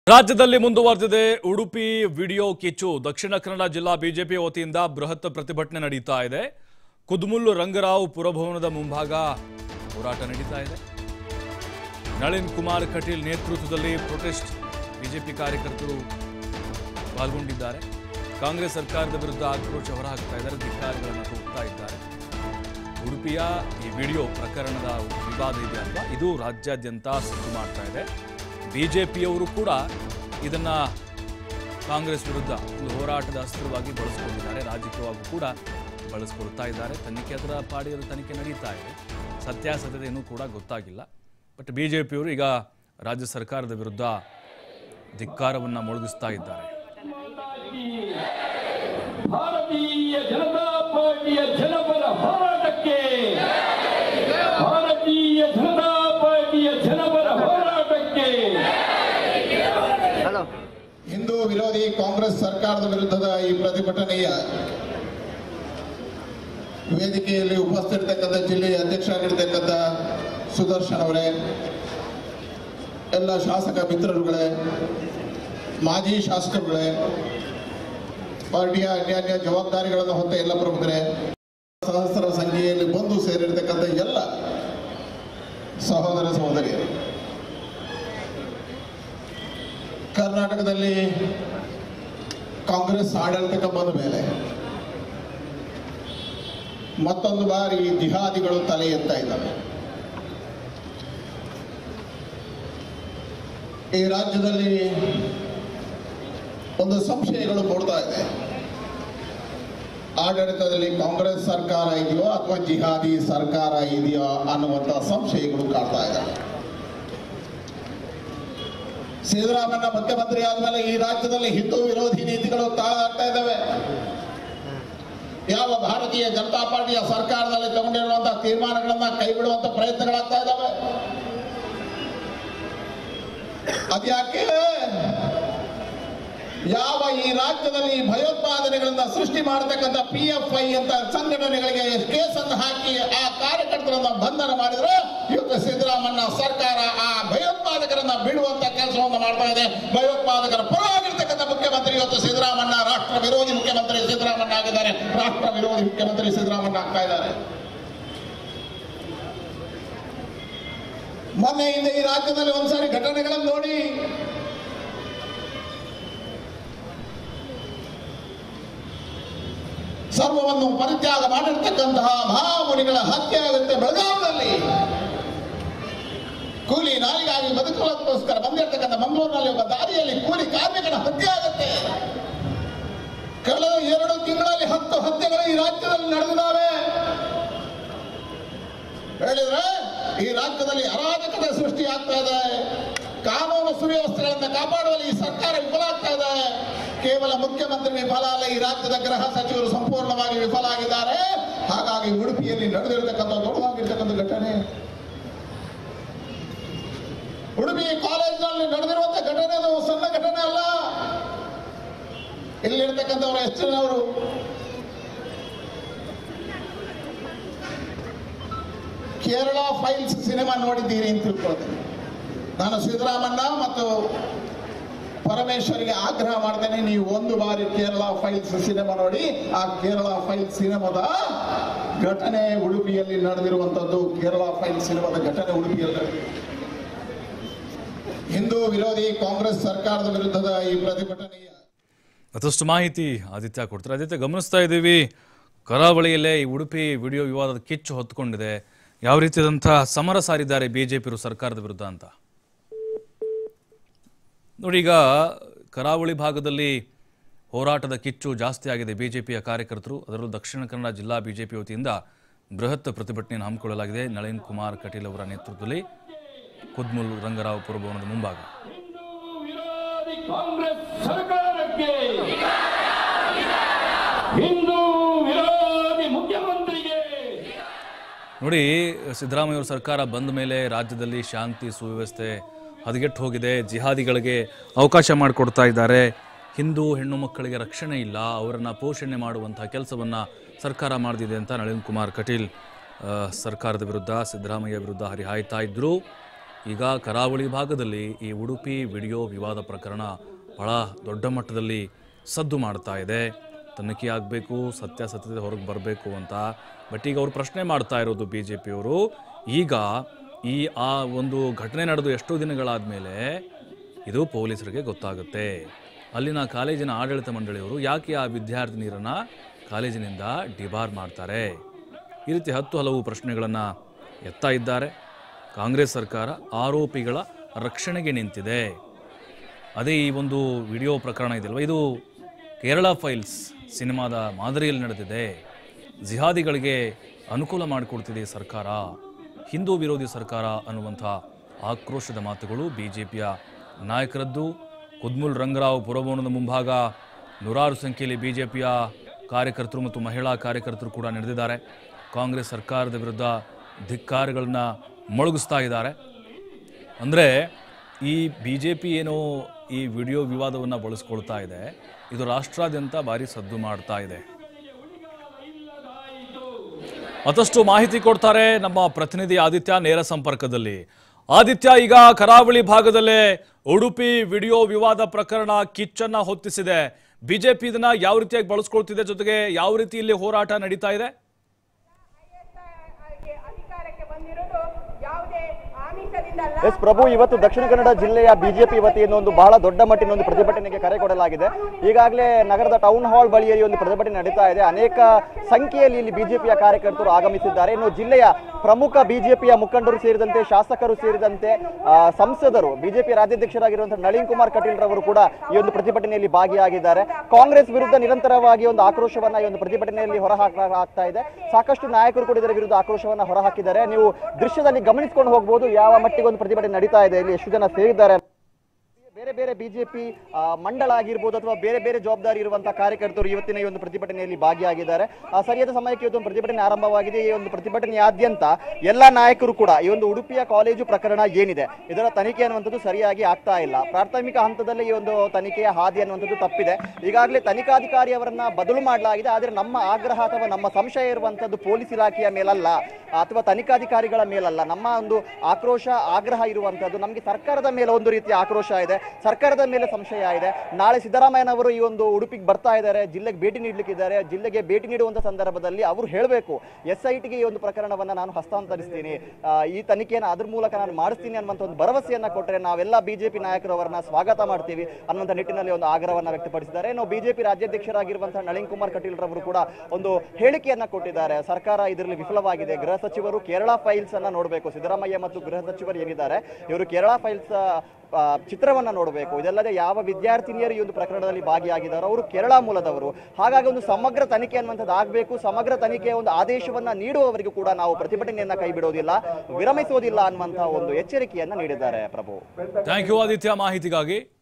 ರಾಜ್ಯದಲ್ಲಿ ಮುಂದುವರೆದಿದೆ ಉಡುಪಿ ವಿಡಿಯೋ ಕಿಚ್ಚು ದಕ್ಷಿಣ ಕನ್ನಡ ಜಿಲ್ಲಾ ಬಿಜೆಪಿ ವತಿಯಿಂದ ಬೃಹತ್ ಪ್ರತಿಭಟನೆ ನಡೀತಾ ಇದೆ ಕುದ್ಮುಲ್ಲು ರಂಗರಾವ್ ಪುರಭವನದ ಮುಂಭಾಗ ಹೋರಾಟ ನಡೀತಾ ಇದೆ ನಳಿನ್ ಕುಮಾರ್ ಕಟೀಲ್ ನೇತೃತ್ವದಲ್ಲಿ ಪ್ರೊಟೆಸ್ಟ್ ಬಿಜೆಪಿ ಕಾರ್ಯಕರ್ತರು ಪಾಲ್ಗೊಂಡಿದ್ದಾರೆ ಕಾಂಗ್ರೆಸ್ ಸರ್ಕಾರದ ವಿರುದ್ಧ ಆಕ್ರೋಶ ಹೊರಹಾಕ್ತಾ ಇದ್ದಾರೆ ಧಿಕ್ಕಾರಿಗಳನ್ನು ಕೂಗ್ತಾ ಇದ್ದಾರೆ ಉಡುಪಿಯ ಈ ವಿಡಿಯೋ ಪ್ರಕರಣದ ವಿವಾದ ಇದೆ ಅಲ್ವಾ ಇದು ರಾಜ್ಯಾದ್ಯಂತ ಸುದ್ದಿ ಮಾಡ್ತಾ ಇದೆ ಬಿಜೆಪಿಯವರು ಕೂಡ ಇದನ್ನ ಕಾಂಗ್ರೆಸ್ ವಿರುದ್ಧ ಒಂದು ಹೋರಾಟದ ಅಸ್ತ್ರವಾಗಿ ಬಳಸಿಕೊಂಡಿದ್ದಾರೆ ರಾಜಕೀಯವಾಗಿ ಕೂಡ ಬಳಸ್ಕೊಳ್ತಾ ಇದ್ದಾರೆ ತನಿಖೆ ಅದರ ಪಾಡಿಯಲ್ಲಿ ತನಿಖೆ ನಡೀತಾ ಇದೆ ಸತ್ಯಾಸತ್ಯತೆ ಇನ್ನೂ ಕೂಡ ಗೊತ್ತಾಗಿಲ್ಲ ಬಟ್ ಬಿಜೆಪಿಯವರು ಈಗ ರಾಜ್ಯ ಸರ್ಕಾರದ ವಿರುದ್ಧ ಧಿಕ್ಕಾರವನ್ನು ಮೊಳಗಿಸ್ತಾ ಇದ್ದಾರೆ ಭಾರತೀಯ ಜನತಾ ಪಾರ್ಟಿಯ ಜನಪರ ಹೋರಾಟಕ್ಕೆ ಭಾರತೀಯ ಜನತಾ ಪಾರ್ಟಿಯ ಜನಪರ ಹೋರಾಟಕ್ಕೆ ಹಿಂದೂ ವಿರೋಧಿ ಕಾಂಗ್ರೆಸ್ ಸರ್ಕಾರದ ವಿರುದ್ಧದ ಈ ಪ್ರತಿಭಟನೆಯ ವೇದಿಕೆಯಲ್ಲಿ ಉಪಸ್ಥಿತರ್ತಕ್ಕಂಥ ಜಿಲ್ಲೆಯ ಅಧ್ಯಕ್ಷರಾಗಿರ್ತಕ್ಕಂಥ ಸುದರ್ಶನ್ ಅವರೇ ಎಲ್ಲ ಶಾಸಕ ಮಿತ್ರರುಗಳೇ ಮಾಜಿ ಶಾಸಕರುಗಳೇ ಪಾರ್ಟಿಯ ಅನ್ಯಾನ್ಯ ಜವಾಬ್ದಾರಿಗಳನ್ನು ಹೊತ್ತ ಎಲ್ಲ ಪ್ರಮುಖರೇ ಸಹಸ್ರ ಸಂಖ್ಯೆಯಲ್ಲಿ ಬಂದು ಸೇರಿರ್ತಕ್ಕಂಥ ಎಲ್ಲ ಸಹೋದರ ಸಹೋದರಿಯರು ಕರ್ನಾಟಕದಲ್ಲಿ ಕಾಂಗ್ರೆಸ್ ಆಡಳಿತಕ್ಕೆ ಬಂದ ಮೇಲೆ ಮತ್ತೊಂದು ಬಾರಿ ಜಿಹಾದಿಗಳು ತಲೆ ಎತ್ತಾ ಇದ್ದಾವೆ ಈ ರಾಜ್ಯದಲ್ಲಿ ಒಂದು ಸಂಶಯಗಳು ಮೂಡ್ತಾ ಇದೆ ಆಡಳಿತದಲ್ಲಿ ಕಾಂಗ್ರೆಸ್ ಸರ್ಕಾರ ಇದೆಯೋ ಅಥವಾ ಜಿಹಾದಿ ಸರ್ಕಾರ ಇದೆಯೋ ಅನ್ನುವಂಥ ಸಂಶಯಗಳು ಕಾಡ್ತಾ ಇದ್ದಾವೆ ಸಿದ್ದರಾಮಯ್ಯ ಮುಖ್ಯಮಂತ್ರಿ ಆದ್ಮೇಲೆ ಈ ರಾಜ್ಯದಲ್ಲಿ ಹಿಂದೂ ವಿರೋಧಿ ನೀತಿಗಳು ತಾಳಾಗ್ತಾ ಇದ್ದಾವೆ ಯಾವ ಭಾರತೀಯ ಜನತಾ ಪಾರ್ಟಿಯ ಸರ್ಕಾರದಲ್ಲಿ ತಗೊಂಡಿರುವಂತಹ ತೀರ್ಮಾನಗಳನ್ನ ಕೈಬಿಡುವಂತ ಪ್ರಯತ್ನಗಳಾಗ್ತಾ ಇದ್ದಾವೆ ಅದ್ಯಾಕೆ ಯಾವ ಈ ರಾಜ್ಯದಲ್ಲಿ ಭಯೋತ್ಪಾದನೆಗಳನ್ನ ಸೃಷ್ಟಿ ಮಾಡತಕ್ಕಂಥ ಪಿ ಎಫ್ ಐ ಅಂತ ಸಂಘಟನೆಗಳಿಗೆ ಕೇಸನ್ನು ಹಾಕಿ ಆ ಕಾರ್ಯಕರ್ತರನ್ನ ಬಂಧನ ಮಾಡಿದ್ರೆ ಇವತ್ತು ಸಿದ್ದರಾಮಯ್ಯ ಸರ್ಕಾರ ಆ ಭಯೋತ್ಪಾದಕರನ್ನ ಬಿಡುವಂತ ಕೆಲಸವನ್ನು ಮಾಡ್ತಾ ಇದೆ ಭಯೋತ್ಪಾದಕರ ಪರವಾಗಿರ್ತಕ್ಕಂಥ ಮುಖ್ಯಮಂತ್ರಿ ಇವತ್ತು ಸಿದ್ದರಾಮಯ್ಯ ರಾಷ್ಟ್ರ ವಿರೋಧಿ ಮುಖ್ಯಮಂತ್ರಿ ಸಿದ್ದರಾಮಯ್ಯ ಆಗಿದ್ದಾರೆ ರಾಷ್ಟ್ರ ವಿರೋಧಿ ಮುಖ್ಯಮಂತ್ರಿ ಸಿದ್ದರಾಮಯ್ಯ ಆಗ್ತಾ ಇದ್ದಾರೆ ಮೊನ್ನೆ ಹಿಂದೆ ಈ ರಾಜ್ಯದಲ್ಲಿ ಒಂದ್ಸಾರಿ ಘಟನೆಗಳನ್ನು ನೋಡಿ ಸರ್ವವನ್ನು ಪರಿತ್ಯಾಗ ಮಾಡಿರ್ತಕ್ಕಂತಹ ಮಹಾಮುನಿಗಳ ಹತ್ಯೆ ಆಗುತ್ತೆ ಬೆಳಗಾವಿನಲ್ಲಿ ಕೂಲಿ ನಾಲಿಗಾಗಿ ಬದುಕುವುದಕ್ಕೋಸ್ಕರ ಬಂದಿರತಕ್ಕಂಥ ಮಂಗಳೂರಿನಲ್ಲಿ ಒಬ್ಬ ದಾರಿಯಲ್ಲಿ ಕೂಲಿ ಕಾರ್ಮಿಕನ ಹತ್ಯೆ ಆಗುತ್ತೆ ಕಳೆದ ಎರಡು ತಿಂಗಳಲ್ಲಿ ಹತ್ತು ಹತ್ಯೆಗಳು ಈ ರಾಜ್ಯದಲ್ಲಿ ನಡೆದಿದ್ದಾವೆ ಹೇಳಿದ್ರೆ ಈ ರಾಜ್ಯದಲ್ಲಿ ಅರಾಜಕತೆ ಸೃಷ್ಟಿ ಆಗ್ತಾ ಇದೆ ಕಾನೂನು ಸುವ್ಯವಸ್ಥೆಗಳನ್ನ ಕಾಪಾಡುವಲ್ಲಿ ಈ ಸರ್ಕಾರ ವಿಫಲ ಆಗ್ತಾ ಇದೆ ಕೇವಲ ಮುಖ್ಯಮಂತ್ರಿ ವಿಫಲ ಅಲ್ಲ ಈ ರಾಜ್ಯದ ಗೃಹ ಸಚಿವರು ಸಂಪೂರ್ಣವಾಗಿ ವಿಫಲ ಆಗಿದ್ದಾರೆ ಹಾಗಾಗಿ ಉಡುಪಿಯಲ್ಲಿ ನಡೆದಿರತಕ್ಕಂಥ ದೊಡ್ಡದಾಗಿರ್ತಕ್ಕಂಥ ಘಟನೆ ಉಡುಪಿ ಕಾಲೇಜಿನಲ್ಲಿ ನಡೆದಿರುವಂತ ಘಟನೆ ಅದು ಸಣ್ಣ ಘಟನೆ ಅಲ್ಲ ಇಲ್ಲಿರ್ತಕ್ಕಂಥವ್ರು ಎಷ್ಟು ಜನವರು ಕೇರಳ ಫೈಲ್ಸ್ ಸಿನಿಮಾ ನೋಡಿದ್ದೀರಿ ಅಂತ ತಿಳ್ಕೊಳ್ತೇನೆ ನಾನು ಸಿದ್ದರಾಮಣ್ಣ ಮತ್ತು ಪರಮೇಶ್ವರಿಗೆ ಆಗ್ರಹ ಮಾಡ್ತೇನೆ ನೀವು ಒಂದು ಬಾರಿ ಕೇರಳ ಫೈಲ್ಸ್ ಸಿನಿಮಾ ನೋಡಿ ಆ ಕೇರಳ ಫೈಲ್ಸ್ ಸಿನಿಮಾದ ಘಟನೆ ಉಡುಪಿಯಲ್ಲಿ ನಡೆದಿರುವಂತದ್ದು ಕೇರಳ ಫೈಲ್ಸ್ ಸಿನಿಮಾದ ಘಟನೆ ಉಡುಪಿಯಲ್ಲಿ ನಡೆದಿದೆ. ಹಿಂದೂ ವಿರೋಧಿ ಕಾಂಗ್ರೆಸ್ ಸರ್ಕಾರದ ವಿರುದ್ಧದ ಈ ಪ್ರತಿಭಟನೆಯ ಮತ್ತಷ್ಟು ಮಾಹಿತಿ ಆದಿತ್ಯ ಕೊಡ್ತಾರೆ ಆದಿತ್ಯ ಗಮನಿಸ್ತಾ ಇದ್ದೀವಿ ಕರಾವಳಿಯಲ್ಲೇ ಈ ಉಡುಪಿ ವಿಡಿಯೋ ವಿವಾದದ ಕಿಚ್ಚು ಹೊತ್ಕೊಂಡಿದೆ ಯಾವ ರೀತಿಯಾದಂಥ ಸಮರ ಸಾರಿದ್ದಾರೆ ಬಿಜೆಪಿಯವರು ಸರ್ಕಾರದ ವಿರುದ್ಧ ಅಂತ ನೋಡಿ ಈಗ ಕರಾವಳಿ ಭಾಗದಲ್ಲಿ ಹೋರಾಟದ ಕಿಚ್ಚು ಜಾಸ್ತಿ ಆಗಿದೆ ಬಿಜೆಪಿಯ ಕಾರ್ಯಕರ್ತರು ಅದರಲ್ಲೂ ದಕ್ಷಿಣ ಕನ್ನಡ ಜಿಲ್ಲಾ ಬಿಜೆಪಿ ವತಿಯಿಂದ ಬೃಹತ್ ಪ್ರತಿಭಟನೆಯನ್ನು ಹಮ್ಮಿಕೊಳ್ಳಲಾಗಿದೆ ನಳಿನ್ ಕುಮಾರ್ ಕಟೀಲ್ ಅವರ ನೇತೃತ್ವದಲ್ಲಿ ಕುದ್ಮುಲ್ ರಂಗರಾವ್ ಪುರಭವನದ ಮುಂಭಾಗ ಹಿಂದೂ ವಿರೋಧಿ ಕಾಂಗ್ರೆಸ್ ಸರ್ಕಾರಕ್ಕೆ ಹಿಂದೂ ವಿರೋಧಿ ಮುಖ್ಯಮಂತ್ರಿಗೆ ನೋಡಿ ಸಿದ್ದರಾಮಯ್ಯ ಅವರ ಸರ್ಕಾರ ಬಂದ ಮೇಲೆ ರಾಜ್ಯದಲ್ಲಿ ಶಾಂತಿ ಸುವ್ಯವಸ್ಥೆ ಹದಗೆಟ್ಟು ಹೋಗಿದೆ ಜಿಹಾದಿಗಳಿಗೆ ಅವಕಾಶ ಮಾಡಿಕೊಡ್ತಾ ಇದ್ದಾರೆ ಹಿಂದೂ ಹೆಣ್ಣು ಮಕ್ಕಳಿಗೆ ರಕ್ಷಣೆ ಇಲ್ಲ ಅವರನ್ನು ಪೋಷಣೆ ಮಾಡುವಂತಹ ಕೆಲಸವನ್ನು ಸರ್ಕಾರ ಮಾಡಿದೆ ಅಂತ ನಳಿನ್ ಕುಮಾರ್ ಕಟೀಲ್ ಆ, ಸರ್ಕಾರದ ವಿರುದ್ಧ ಸಿದ್ದರಾಮಯ್ಯ ವಿರುದ್ಧ ಹರಿಹಾಯ್ತಾ ಇದ್ದರು ಈಗ ಕರಾವಳಿ ಭಾಗದಲ್ಲಿ ಈ ಉಡುಪಿ ವಿಡಿಯೋ ವಿವಾದ ಪ್ರಕರಣ ಬಹಳ ದೊಡ್ಡ ಮಟ್ಟದಲ್ಲಿ ಸದ್ದು ಮಾಡ್ತಾ ಇದೆ ತನಿಖೆ ಆಗಬೇಕು ಸತ್ಯಾಸತ್ಯತೆ ಹೊರಗೆ ಬರಬೇಕು ಅಂತ ಬಟ್ ಈಗ ಅವರು ಪ್ರಶ್ನೆ ಮಾಡ್ತಾ ಇರೋದು ಬಿ ಜೆ ಪಿಯವರು ಈಗ ಈ ಆ ಒಂದು ಘಟನೆ ನಡೆದು ಎಷ್ಟೋ ದಿನಗಳಾದ ಮೇಲೆ ಇದು ಪೊಲೀಸರಿಗೆ ಗೊತ್ತಾಗುತ್ತೆ ಅಲ್ಲಿನ ಕಾಲೇಜಿನ ಆಡಳಿತ ಮಂಡಳಿಯವರು ಯಾಕೆ ಆ ವಿದ್ಯಾರ್ಥಿನಿಯರನ್ನು ಕಾಲೇಜಿನಿಂದ ಡಿಬಾರ್ ಮಾಡ್ತಾರೆ ಈ ರೀತಿ ಹತ್ತು ಹಲವು ಪ್ರಶ್ನೆಗಳನ್ನು ಎತ್ತಾ ಇದ್ದಾರೆ ಕಾಂಗ್ರೆಸ್ ಸರ್ಕಾರ ಆರೋಪಿಗಳ ರಕ್ಷಣೆಗೆ ನಿಂತಿದೆ ಅದೇ ಈ ಒಂದು ವಿಡಿಯೋ ಪ್ರಕರಣ ಇದೆಯಲ್ವ ಇದು ಕೇರಳ ಫೈಲ್ಸ್ ಸಿನಿಮಾದ ಮಾದರಿಯಲ್ಲಿ ನಡೆದಿದೆ ಜಿಹಾದಿಗಳಿಗೆ ಅನುಕೂಲ ಮಾಡಿಕೊಡ್ತಿದೆ ಈ ಸರ್ಕಾರ ಹಿಂದೂ ವಿರೋಧಿ ಸರ್ಕಾರ ಅನ್ನುವಂಥ ಆಕ್ರೋಶದ ಮಾತುಗಳು ಬಿ ಜೆ ಪಿಯ ನಾಯಕರದ್ದು ಕುದ್ಮುಲ್ ರಂಗರಾವ್ ಪುರಭವನದ ಮುಂಭಾಗ ನೂರಾರು ಸಂಖ್ಯೆಯಲ್ಲಿ ಬಿ ಜೆ ಪಿಯ ಕಾರ್ಯಕರ್ತರು ಮತ್ತು ಮಹಿಳಾ ಕಾರ್ಯಕರ್ತರು ಕೂಡ ನಡೆದಿದ್ದಾರೆ ಕಾಂಗ್ರೆಸ್ ಸರ್ಕಾರದ ವಿರುದ್ಧ ಧಿಕ್ಕಾರಗಳನ್ನ ಮೊಳಗಿಸ್ತಾ ಇದ್ದಾರೆ ಅಂದರೆ ಈ ಬಿ ಜೆ ಪಿ ಏನೋ ಈ ವಿಡಿಯೋ ವಿವಾದವನ್ನು ಬಳಸ್ಕೊಳ್ತಾ ಇದೆ ಇದು ರಾಷ್ಟ್ರಾದ್ಯಂತ ಭಾರಿ ಸದ್ದು ಮಾಡ್ತಾ ಇದೆ ಮತ್ತಷ್ಟು ಮಾಹಿತಿ ಕೊಡ್ತಾರೆ ನಮ್ಮ ಪ್ರತಿನಿಧಿ ಆದಿತ್ಯ ನೇರ ಸಂಪರ್ಕದಲ್ಲಿ ಆದಿತ್ಯ ಈಗ ಕರಾವಳಿ ಭಾಗದಲ್ಲೇ ಉಡುಪಿ ವಿಡಿಯೋ ವಿವಾದ ಪ್ರಕರಣ ಕಿಚ್ಚನ್ನ ಹೊತ್ತಿಸಿದೆ ಬಿಜೆಪಿ ಇದನ್ನ ಯಾವ ರೀತಿಯಾಗಿ ಬಳಸ್ಕೊಳ್ತಿದೆ ಜೊತೆಗೆ ಯಾವ ರೀತಿ ಇಲ್ಲಿ ಹೋರಾಟ ನಡೀತಾ ಇದೆ ಗೆ ಅಧಿಕಾರಕ್ಕೆ ಬಂದಿರೋದು ಯಾವುದೇ ಆಮಿಷದಿಂದ ಅಲ್ಲ. ಎಸ್ ಪ್ರಭು ಇವತ್ತು ದಕ್ಷಿಣ ಕನ್ನಡ ಜಿಲ್ಲೆಯ ಬಿಜೆಪಿ ವತಿಯಿಂದ ಒಂದು ಬಹಳ ದೊಡ್ಡ ಮಟ್ಟಿನ ಒಂದು ಪ್ರತಿಭಟನೆಗೆ ಕರೆ ಕೊಡಲಾಗಿದೆ ಈಗಾಗಲೇ ನಗರದ ಟೌನ್ ಹಾಲ್ ಬಳಿಯಲ್ಲಿ ಒಂದು ಪ್ರತಿಭಟನೆ ನಡೀತಾ ಇದೆ ಅನೇಕ ಸಂಖ್ಯೆಯಲ್ಲಿ ಇಲ್ಲಿ ಬಿಜೆಪಿಯ ಕಾರ್ಯಕರ್ತರು ಆಗಮಿಸಿದ್ದಾರೆ ಇನ್ನು ಜಿಲ್ಲೆಯ ಪ್ರಮುಖ ಬಿಜೆಪಿಯ ಮುಖಂಡರು ಸೇರಿದಂತೆ ಶಾಸಕರು ಸೇರಿದಂತೆ ಆ, ಸಂಸದರು ಬಿಜೆಪಿ ರಾಜ್ಯಾಧ್ಯಕ್ಷರಾಗಿರುವಂತಹ ನಳಿನ್ ಕುಮಾರ್ ಕಟೀಲ್ ರವರು ಕೂಡ ಈ ಒಂದು ಪ್ರತಿಭಟನೆಯಲ್ಲಿ ಭಾಗಿಯಾಗಿದ್ದಾರೆ ಕಾಂಗ್ರೆಸ್ ವಿರುದ್ಧ ನಿರಂತರವಾಗಿ ಒಂದು ಆಕ್ರೋಶವನ್ನ ಈ ಒಂದು ಪ್ರತಿಭಟನೆಯಲ್ಲಿ ಹೊರಹಾಕಲಾಗ್ತಾ ಇದೆ ಸಾಕಷ್ಟು ನಾಯಕರು ಕೂಡ ಇದರ ವಿರುದ್ಧ ಆಕ್ರೋಶವನ್ನ ಹೊರಹಾಕಿದ್ದಾರೆ ನೀವು ದೃಶ್ಯದಲ್ಲಿ ಗಮನಿಸಿಕೊಂಡು ಹೋಗಬಹುದು ಯಾವ ಮಟ್ಟಿಗೆ ಒಂದು ಪ್ರತಿಭಟನೆ ನಡೀತಾ ಇದೆ ಇಲ್ಲಿ ಎಷ್ಟು ಜನ ಸೇರಿದ್ದಾರೆ ಬೇರೆ ಬೇರೆ ಬಿಜೆಪಿ ಮಂಡಳ ಆಗಿರ್ಬೋದು ಅಥವಾ ಬೇರೆ ಬೇರೆ ಜವಾಬ್ದಾರಿ ಇರುವಂತಹ ಕಾರ್ಯಕರ್ತರು ಇವತ್ತಿನ ಈ ಒಂದು ಪ್ರತಿಭಟನೆಯಲ್ಲಿ ಭಾಗಿಯಾಗಿದ್ದಾರೆ ಆ, ಸರಿಯಾದ ಸಮಯಕ್ಕೆ ಇವತ್ತು ಒಂದು ಪ್ರತಿಭಟನೆ ಆರಂಭವಾಗಿದೆ ಈ ಒಂದು ಪ್ರತಿಭಟನೆಯಾದ್ಯಂತ ಎಲ್ಲ ನಾಯಕರು ಕೂಡ ಈ ಒಂದು ಉಡುಪಿಯ ಕಾಲೇಜು ಪ್ರಕರಣ ಏನಿದೆ ಇದರ ತನಿಖೆ ಅನ್ನುವಂಥದ್ದು ಸರಿಯಾಗಿ ಆಗ್ತಾ ಇಲ್ಲ ಪ್ರಾಥಮಿಕ ಹಂತದಲ್ಲಿ ಈ ಒಂದು ತನಿಖೆಯ ಹಾದಿ ಅನ್ನುವಂಥದ್ದು ತಪ್ಪಿದೆ ಈಗಾಗಲೇ ತನಿಖಾಧಿಕಾರಿ ಅವರನ್ನ ಬದಲು ಮಾಡಲಾಗಿದೆ ಆದರೆ ನಮ್ಮ ಆಗ್ರಹ ಅಥವಾ ನಮ್ಮ ಸಂಶಯ ಇರುವಂಥದ್ದು ಪೊಲೀಸ್ ಇಲಾಖೆಯ ಮೇಲಲ್ಲ ಅಥವಾ ತನಿಖಾಧಿಕಾರಿಗಳ ಮೇಲಲ್ಲ ನಮ್ಮ ಒಂದು ಆಕ್ರೋಶ ಆಗ್ರಹ ಇರುವಂಥದ್ದು ನಮಗೆ ಸರ್ಕಾರದ ಮೇಲೆ ಒಂದು ರೀತಿಯ ಆಕ್ರೋಶ ಇದೆ ಸರ್ಕಾರದ ಮೇಲೆ ಸಂಶಯ ಇದೆ ನಾಳೆ ಸಿದ್ದರಾಮಯ್ಯನವರು ಈ ಒಂದು ಉಡುಪಿಗೆ ಬರ್ತಾ ಇದ್ದಾರೆ ಜಿಲ್ಲೆಗೆ ಭೇಟಿ ನೀಡಲಿಕ್ಕಿದ್ದಾರೆ ಜಿಲ್ಲೆಗೆ ಭೇಟಿ ನೀಡುವಂತ ಸಂದರ್ಭದಲ್ಲಿ ಅವರು ಹೇಳಬೇಕು ಎಸ್ ಐ ಟಿಗೆ ಈ ಒಂದು ಪ್ರಕರಣವನ್ನ ನಾನು ಹಸ್ತಾಂತರಿಸ್ತೀನಿ ಆ, ಈ ತನಿಖೆಯನ್ನು ಅದ್ರ ಮೂಲಕ ನಾನು ಮಾಡಿಸ್ತೀನಿ ಅನ್ನುವಂಥ ಒಂದು ಭರವಸೆಯನ್ನ ಕೊಟ್ಟರೆ ನಾವೆಲ್ಲ ಬಿಜೆಪಿ ನಾಯಕರು ಅವರನ್ನ ಸ್ವಾಗತ ಮಾಡ್ತೀವಿ ಅನ್ನುವಂಥ ನಿಟ್ಟಿನಲ್ಲಿ ಒಂದು ಆಗ್ರಹವನ್ನ ವ್ಯಕ್ತಪಡಿಸಿದ್ದಾರೆ ಇನ್ನು ಬಿಜೆಪಿ ರಾಜ್ಯಾಧ್ಯಕ್ಷರಾಗಿರುವಂತಹ ನಳಿನ್ ಕುಮಾರ್ ಕಟೀಲ್ ರವರು ಕೂಡ ಒಂದು ಹೇಳಿಕೆಯನ್ನ ಕೊಟ್ಟಿದ್ದಾರೆ ಸರ್ಕಾರ ಇದರಲ್ಲಿ ವಿಫಲವಾಗಿದೆ ಗೃಹ ಸಚಿವರು ಕೇರಳ ಫೈಲ್ಸ್ ಅನ್ನ ನೋಡಬೇಕು ಸಿದ್ದರಾಮಯ್ಯ ಮತ್ತು ಗೃಹ ಸಚಿವರು ಏನಿದ್ದಾರೆ ಇವರು ಕೇರಳ ಫೈಲ್ಸ್ ಆ, ಚಿತ್ರವನ್ನ ನೋಡಬೇಕು ಇದಲ್ಲದೆ ಯಾವ ವಿದ್ಯಾರ್ಥಿನಿಯರು ಈ ಒಂದು ಪ್ರಕರಣದಲ್ಲಿ ಭಾಗಿಯಾಗಿದ್ದಾರೋ ಅವರು ಕೇರಳ ಮೂಲದವರು ಹಾಗಾಗಿ ಒಂದು ಸಮಗ್ರ ತನಿಖೆ ಅನ್ನುವಂಥದ್ದು ಆಗಬೇಕು ಸಮಗ್ರ ತನಿಖೆಯ ಒಂದು ಆದೇಶವನ್ನ ನೀಡುವವರೆಗೂ ಕೂಡ ನಾವು ಪ್ರತಿಭಟನೆಯನ್ನ ಕೈ ಬಿಡೋದಿಲ್ಲ ವಿರಮಿಸೋದಿಲ್ಲ ಅನ್ನುವಂತಹ ಒಂದು ಎಚ್ಚರಿಕೆಯನ್ನ ನೀಡಿದ್ದಾರೆ ಪ್ರಭು ಥ್ಯಾಂಕ್ ಯು ಆದಿತ್ಯ ಮಾಹಿತಿಗಾಗಿ